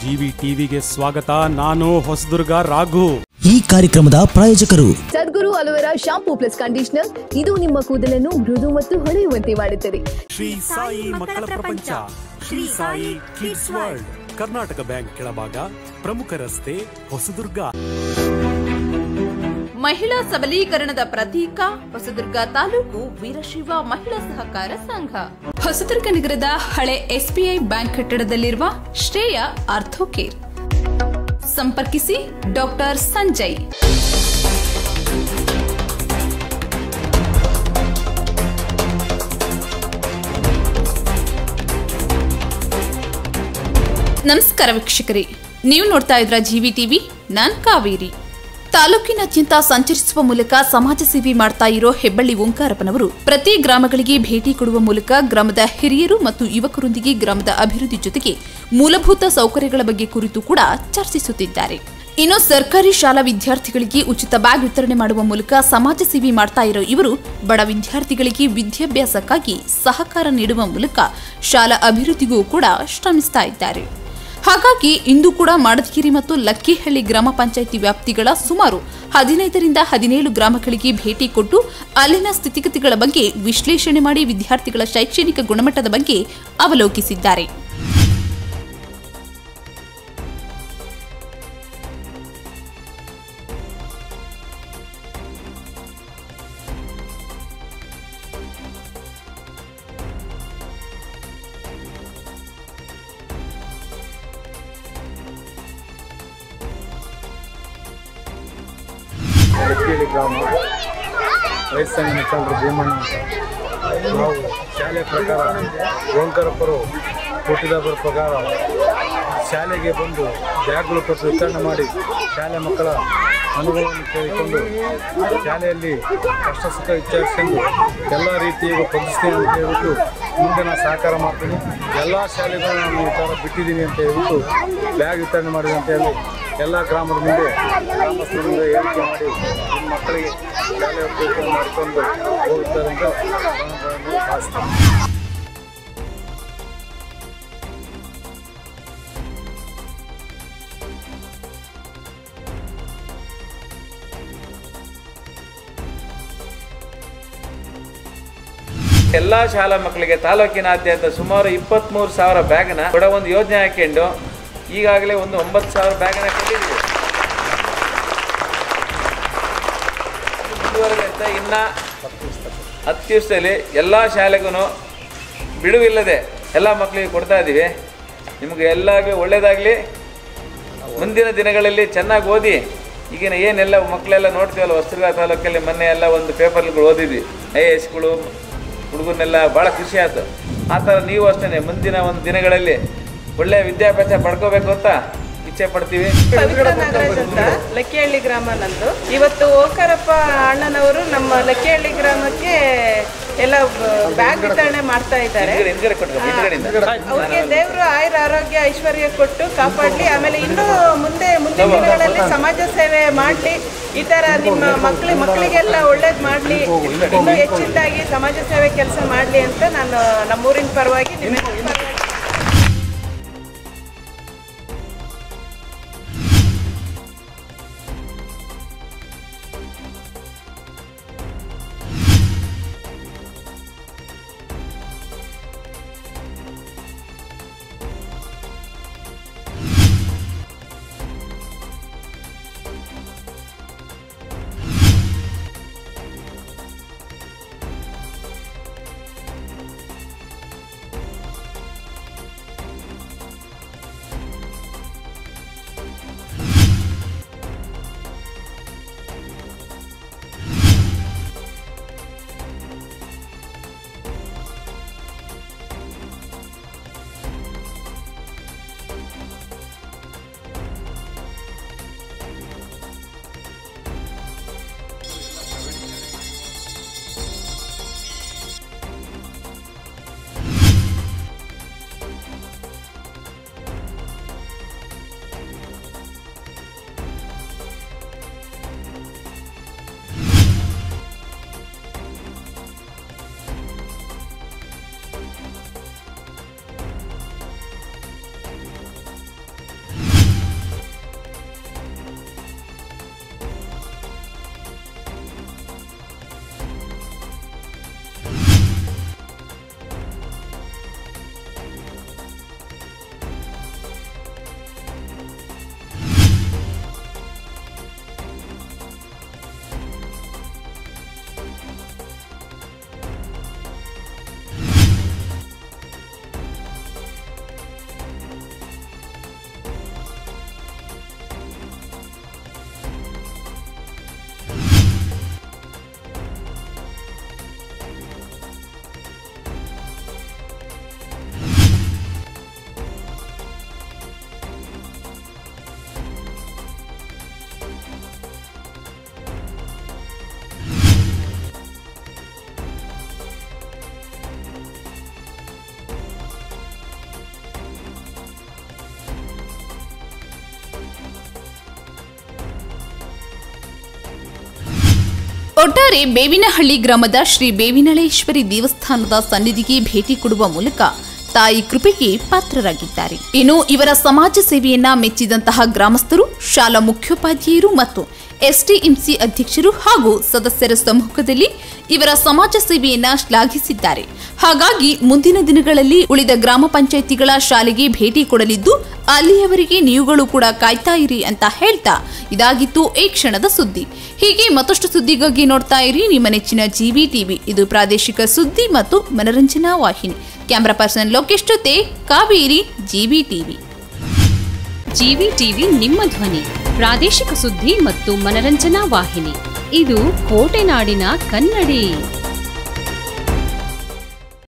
GV ಟಿವಿಗೆ ಸ್ವಾಗತ ನಾನು ಹೊಸದುರ್ಗ ರಾಘು ಈ ಕಾರ್ಯಕ್ರಮದ ಪ್ರಾಯೋಜಕರು Sadguru aloe vera shampoo plus conditioner ಇದು ನಿಮ್ಮ ಕೂದಲನ್ನು ಮೃದು ಮತ್ತು ಹೊಳೆಯುವಂತೆ ಮಾಡುತ್ತದೆ ಶ್ರೀ ಸಾಯಿ ಮಕ್ಕಳ ಪ್ರಪಂಚ Shri Sai Kids World Karnataka Bank ಕೆಳಭಾಗ ಪ್ರಮುಖ ರಸ್ತೆ ಹೊಸದುರ್ಗ ಮಹಿಳಾ ಸಬಲೀಕರಣದ ಪ್ರತೀಕ ಹೊಸದುರ್ಗ ತಾಲೂಕು ವೀರಶೈವ ಮಹಿಳಾ ಸಹಕಾರ ಸಂಘ ಹೊಸದುರ್ಗ ನಗರದ ಹಳೆ ಎಸ್ಬಿಐ ಬ್ಯಾಂಕ್ ಕಟ್ಟಡದಲ್ಲಿರುವ ಶ್ರೇಯ ಆರ್ಥೋಕೇರ್ ಸಂಪರ್ಕಿಸಿ ಡಾಕ್ಟರ್ ಸಂಜಯ್ ನಮಸ್ಕಾರ ವೀಕ್ಷಕರೇ ನೀವು ನೋಡ್ತಾ ಇದ್ರ ಜಿವಿ ಟಿವಿ ನಾನ್ ಕಾವೇರಿ ತಾಲೂಕಿನಾದ್ಯಂತ ಸಂಚರಿಸುವ ಮೂಲಕ ಸಮಾಜ ಸೇವೆ ಮಾಡ್ತಾ ಇರೋ ಹೆಬ್ಬಳ್ಳಿ ಓಂಕಾರಪ್ಪನವರು ಪ್ರತಿ ಗ್ರಾಮಗಳಿಗೆ ಭೇಟಿ ಕೊಡುವ ಮೂಲಕ ಗ್ರಾಮದ ಹಿರಿಯರು ಮತ್ತು ಯುವಕರೊಂದಿಗೆ ಗ್ರಾಮದ ಅಭಿವೃದ್ಧಿ ಜೊತೆಗೆ ಮೂಲಭೂತ ಸೌಕರ್ಯಗಳ ಬಗ್ಗೆ ಕುರಿತು ಕೂಡ ಚರ್ಚಿಸುತ್ತಿದ್ದಾರೆ ಇನ್ನು ಸರ್ಕಾರಿ ಶಾಲಾ ವಿದ್ಯಾರ್ಥಿಗಳಿಗೆ ಉಚಿತ ಬ್ಯಾಗ್ ವಿತರಣೆ ಮಾಡುವ ಮೂಲಕ ಸಮಾಜ ಸೇವೆ ಮಾಡ್ತಾ ಇರೋ ಇವರು ಬಡ ವಿದ್ಯಾರ್ಥಿಗಳಿಗೆ ವಿದ್ಯಾಭ್ಯಾಸಕ್ಕಾಗಿ ಸಹಕಾರ ನೀಡುವ ಮೂಲಕ ಶಾಲಾ ಅಭಿವೃದ್ಧಿಗೂ ಕೂಡ ಶ್ರಮಿಸ್ತಾ ಇದ್ದಾರೆ ಹಾಗಾಗಿ ಇಂದು ಕೂಡ ಮಾಡದಗಿರಿ ಮತ್ತು ಲಕ್ಕಿಹಳ್ಳಿ ಗ್ರಾಮ ಪಂಚಾಯಿತಿ ವ್ಯಾಪ್ತಿಗಳ ಸುಮಾರು ಹದಿನೈದರಿಂದ ಹದಿನೇಳು ಗ್ರಾಮಗಳಿಗೆ ಭೇಟಿ ಕೊಟ್ಟು ಅಲ್ಲಿನ ಸ್ಥಿತಿಗತಿಗಳ ಬಗ್ಗೆ ವಿಶ್ಲೇಷಣೆ ಮಾಡಿ ವಿದ್ಯಾರ್ಥಿಗಳ ಶೈಕ್ಷಣಿಕ ಗುಣಮಟ್ಟದ ಬಗ್ಗೆ ಅವಲೋಕಿಸಿದ್ದಾರೆ ಬೆಕ್ಕೇಳಿ ಗ್ರಾಮ ರೈತ ಸಂಘ ಮುಖಂಡರು ಭೀಮಣ್ಣ ಅಂತ ನಾವು ಶಾಲೆ ಪ್ರಕಾರ ಓಂಕಾರಪ್ಪರು ಹುಟ್ಟಿದಬ್ಬರ ಪ್ರಕಾರ ಶಾಲೆಗೆ ಬಂದು ಬ್ಯಾಗ್ಗಳು ಕೊಟ್ಟು ವಿತರಣೆ ಮಾಡಿ ಶಾಲೆ ಮಕ್ಕಳ ಅನುಭವವನ್ನು ಕೇಳಿಕೊಂಡು ಶಾಲೆಯಲ್ಲಿ ಕಷ್ಟ ಸುಖ ವಿಚಾರಿಸಿಕೊಂಡು ಎಲ್ಲ ರೀತಿಯಾಗಿ ಸ್ಪಂದಿಸ್ತೀನಿ ಅಂತ ಹೇಳ್ಬಿಟ್ಟು ಮುಂದೆ ನಾನು ಸಹಕಾರ ಮಾಡ್ತೀನಿ ಎಲ್ಲ ಶಾಲೆಗಳು ನಾನು ಈ ಥರ ಬಿಟ್ಟಿದ್ದೀನಿ ಅಂತ ಹೇಳ್ಬಿಟ್ಟು ಬ್ಯಾಗ್ ವಿತರಣೆ ಮಾಡಿದೆ ಅಂತ ಹೇಳಿ ಎಲ್ಲ ಗ್ರಾಮದ ಮುಂದೆ ಗ್ರಾಮಸ್ಥರ ಮುಂದೆ ಹೇಳಿಕೆ ಮಾಡಿ ನಿಮ್ಮ ಮಕ್ಕಳಿಗೆ ಶಾಲೆ ಉಪಯೋಗ ಮಾಡಿಕೊಂಡು ಹೋಗುತ್ತಾರೆ ಅಂತ ನಾನು ಭಾವಿಸ್ತೀನಿ ಎಲ್ಲಾ ಶಾಲಾ ಮಕ್ಕಳಿಗೆ ತಾಲೂಕಿನಾದ್ಯಂತ ಸುಮಾರು ಇಪ್ಪತ್ತ್ಮೂರು ಸಾವಿರ ಬ್ಯಾಗ್ನ ಕೂಡ ಒಂದು ಯೋಜನೆ ಹಾಕೊಂಡು ಈಗಾಗಲೇ ಒಂದು ಒಂಬತ್ತು ಸಾವಿರ ಬ್ಯಾಗ್ನ ಕೊಟ್ಟಿದ್ದೀವಿ ಮುಂದುವರೆದಂತೆ ಅಂತ ಇನ್ನ ಹತ್ತು ದಿವಸದಲ್ಲಿ ಎಲ್ಲ ಶಾಲೆಗೂ ಬಿಡುವಿಲ್ಲದೆ ಎಲ್ಲ ಮಕ್ಕಳಿಗೆ ಕೊಡ್ತಾ ಇದ್ದೀವಿ ನಿಮಗೆ ಎಲ್ಲರಿಗೂ ಒಳ್ಳೆಯದಾಗಲಿ ಮುಂದಿನ ದಿನಗಳಲ್ಲಿ ಚೆನ್ನಾಗಿ ಓದಿ ಈಗಿನ ಏನೆಲ್ಲ ಮಕ್ಕಳೆಲ್ಲ ನೋಡ್ತೀವಲ್ಲ ಹೊಸದುರ್ಗ ತಾಲೂಕಲ್ಲಿ ಮೊನ್ನೆ ಎಲ್ಲ ಒಂದು ಪೇಪರ್ಗಳು ಓದಿದ್ವಿ ಐ ಎ ಎಸ್ಗಳು ಹುಡುಗರನ್ನೆಲ್ಲ ಭಾಳ ಖುಷಿ ಆಯ್ತು ಆ ಥರ ನೀವು ಅಷ್ಟೇ ಮುಂದಿನ ಒಂದು ದಿನಗಳಲ್ಲಿ ಒಳ್ಳೆಯ ವಿದ್ಯಾಭ್ಯಾಸ ಪಡ್ಕೋಬೇಕು ಅಂತ ಇಚ್ಛೆ ಪಡ್ತೀವಿ ಪವಿತ್ರ ನಾಗರಾಜ್ ಅಂತ ಲಕ್ಕಿಹಳ್ಳಿ ಗ್ರಾಮ ನಂದು ಇವತ್ತು ಓಂಕಾರಪ್ಪ ಅಣ್ಣನವರು ನಮ್ಮ ಲಕ್ಕಿಹಳ್ಳಿ ಗ್ರಾಮಕ್ಕೆ ಎಲ್ಲ ಬ್ಯಾಗ್ ವಿತರಣೆ ಮಾಡ್ತಾ ಇದ್ದಾರೆ ಹಿಂದ್ಗಡೆ ಹಿಂದ್ಗಡೆ ಕೊಟ್ಕೊಂಡು ಹಿಂದ್ಗಡೆಯಿಂದ ಅವ್ರಿಗೆ ದೇವರು ಆಯುರ ಆರೋಗ್ಯ ಐಶ್ವರ್ಯ ಕೊಟ್ಟು ಕಾಪಾಡಲಿ ಆಮೇಲೆ ಇನ್ನೂ ಮುಂದೆ ಮುಂದಿನ ದಿನಗಳಲ್ಲಿ ಸಮಾಜ ಸೇವೆ ಮಾಡಲಿ ಈ ಥರ ನಿಮ್ಮ ಮಕ್ಕಳ ಮಕ್ಕಳಿಗೆಲ್ಲ ಒಳ್ಳೇದು ಮಾಡಲಿ ಇನ್ನೂ ಹೆಚ್ಚಿನದಾಗಿ ಸಮಾಜ ಸೇವೆ ಕೆಲಸ ಮಾಡಲಿ ಅಂತ ನಾನು ನಮ್ಮೂರಿನ ಪರವಾಗಿ ನಿಮ್ಮ ಪರವಾಗಿ ಒಟ್ಟಾರೆ ಬೇವಿನಹಳ್ಳಿ ಗ್ರಾಮದ ಶ್ರೀ ಬೇವಿನಳೇಶ್ವರಿ ದೇವಸ್ಥಾನದ ಸನ್ನಿಧಿಗೆ ಭೇಟಿ ಕೊಡುವ ಮೂಲಕ ತಾಯಿ ಕೃಪೆಗೆ ಪಾತ್ರರಾಗಿದ್ದಾರೆ ಇನ್ನು ಇವರ ಸಮಾಜ ಸೇವೆಯನ್ನ ಮೆಚ್ಚಿದಂತಹ ಗ್ರಾಮಸ್ಥರು ಶಾಲಾ ಮುಖ್ಯೋಪಾಧ್ಯಾಯರು ಮತ್ತು ಎಸ್ಟಿಎಂಸಿ ಅಧ್ಯಕ್ಷರು ಹಾಗೂ ಸದಸ್ಯರ ಸಮ್ಮುಖದಲ್ಲಿ ಇವರ ಸಮಾಜ ಸೇವೆಯನ್ನ ಶ್ಲಾಘಿಸಿದ್ದಾರೆ ಹಾಗಾಗಿ ಮುಂದಿನ ದಿನಗಳಲ್ಲಿ ಉಳಿದ ಗ್ರಾಮ ಪಂಚಾಯಿತಿಗಳ ಶಾಲೆಗೆ ಭೇಟಿ ಕೊಡಲಿದ್ದು ಅಲ್ಲಿಯವರೆಗೆ ನೀವುಗಳು ಕೂಡ ಕಾಯ್ತಾ ಇರಿ ಅಂತ ಹೇಳ್ತಾ ಇದಾಗಿತ್ತು ಈ ಕ್ಷಣದ ಸುದ್ದಿ ಹೀಗೆ ಮತ್ತಷ್ಟು ಸುದ್ದಿಗಾಗಿ ನೋಡ್ತಾ ಇರಿ ನಿಮ್ಮ ನೆಚ್ಚಿನ ಜಿವಿ ಟಿವಿ ಇದು ಪ್ರಾದೇಶಿಕ ಸುದ್ದಿ ಮತ್ತು ಮನರಂಜನಾ ವಾಹಿನಿ ಕ್ಯಾಮರಾ ಪರ್ಸನ್ ಲೋಕೇಶ್ ಜೊತೆ Kaveri GV TV GV TV ನಿಮ್ಮ ಧ್ವನಿ ಪ್ರಾದೇಶಿಕ ಸುದ್ದಿ ಮತ್ತು ಮನರಂಜನಾ ವಾಹಿನಿ ಇದು ಕೋಟೆನಾಡಿನ ಕನ್ನಡಿ